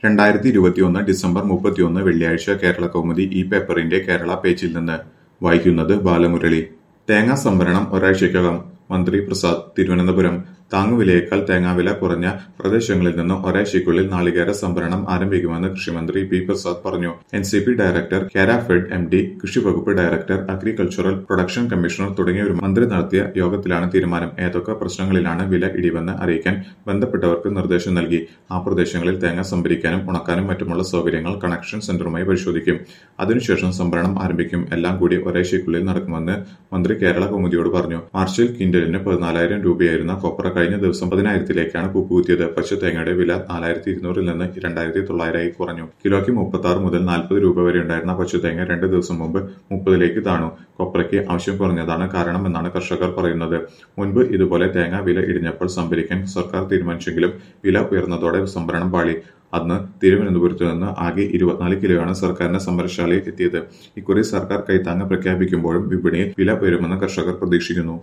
രണ്ടായിരത്തി ഇരുപത്തിയൊന്ന് ഡിസംബർ മുപ്പത്തിയൊന്ന് വെള്ളിയാഴ്ച കേരള കൗമുദി ഈ പേപ്പറിന്റെ കേരള പേജിൽ നിന്ന് വായിക്കുന്നത് ബാലമുരളി തേങ്ങാ സംഭരണം ഒരാഴ്ചയ്ക്കകം മന്ത്രി പ്രസാദ് തിരുവനന്തപുരം താങ്ങുവിലയേക്കാൾ തേങ്ങാവില കുറഞ്ഞ പ്രദേശങ്ങളിൽ നിന്ന് ഒരാഴ്ചയ്ക്കുള്ളിൽ നാളികേര സംഭരണം ആരംഭിക്കുമെന്ന് കൃഷിമന്ത്രി പി പ്രസാദ് പറഞ്ഞു N C P director Kerafed M D കൃഷിവകുപ്പ് ഡയറക്ടർ അഗ്രികൾച്ചറൽ പ്രൊഡക്ഷൻ കമ്മീഷണർ തുടങ്ങിയവരും മന്ത്രി നടത്തിയ യോഗത്തിലാണ് തീരുമാനം ഏതൊക്കെ പ്രശ്നങ്ങളിലാണ് വില ഇടിവെന്ന് അറിയിക്കാൻ ബന്ധപ്പെട്ടവർക്ക് നിർദ്ദേശം നൽകി ആ പ്രദേശങ്ങളിൽ തേങ്ങ സംഭരിക്കാനും ഉണക്കാനും മറ്റുമുള്ള സൗകര്യങ്ങൾ കണക്ഷൻ സെന്ററുമായി പരിശോധിക്കും അതിനുശേഷം സംഭരണം ആരംഭിക്കും എല്ലാം കൂടി ഒരാഴ്ചയ്ക്കുള്ളിൽ നടക്കുമെന്ന് മന്ത്രി കേരള കൗമുദിയോട് പറഞ്ഞു മാർച്ചിൽ ക്വിന്റലിന് പതിനാലായിരം രൂപയായിരുന്ന കൊപ്ര കഴിഞ്ഞ ദിവസം പതിനായിരത്തിലേക്കാണ് കൂപ്പുകുത്തിയത് പച്ച തേങ്ങയുടെ വില നാലായിരത്തി ഇരുന്നൂറിൽ നിന്ന് രണ്ടായിരത്തി തൊള്ളായിരമായി കുറഞ്ഞു കിലോയ്ക്ക് മുപ്പത്തി ആറ് മുതൽ നാൽപ്പത് രൂപ വരെ ഉണ്ടായിരുന്ന പച്ചതേങ്ങ രണ്ട് ദിവസം മുമ്പ് മുപ്പതിലേക്ക് താണു കൊപ്രയ്ക്ക് ആവശ്യം കുറഞ്ഞതാണ് കാരണമെന്നാണ് കർഷകർ പറയുന്നത് മുൻപ് ഇതുപോലെ തേങ്ങ വില ഇടിഞ്ഞപ്പോൾ സംഭരിക്കാൻ സർക്കാർ തീരുമാനിച്ചെങ്കിലും വില ഉയർന്നതോടെ സംഭരണം പാളി അന്ന് തിരുവനന്തപുരത്ത് നിന്ന് ആകെ ഇരുപത്തിനാല് കിലോയാണ് സർക്കാരിന്റെ സംഭരശാലയിൽ എത്തിയത് ഇക്കുറി സർക്കാർ കൈത്താങ്ങ് പ്രഖ്യാപിക്കുമ്പോഴും വിപണിയിൽ വില ഉയരുമെന്ന് കർഷകർ പ്രതീക്ഷിക്കുന്നു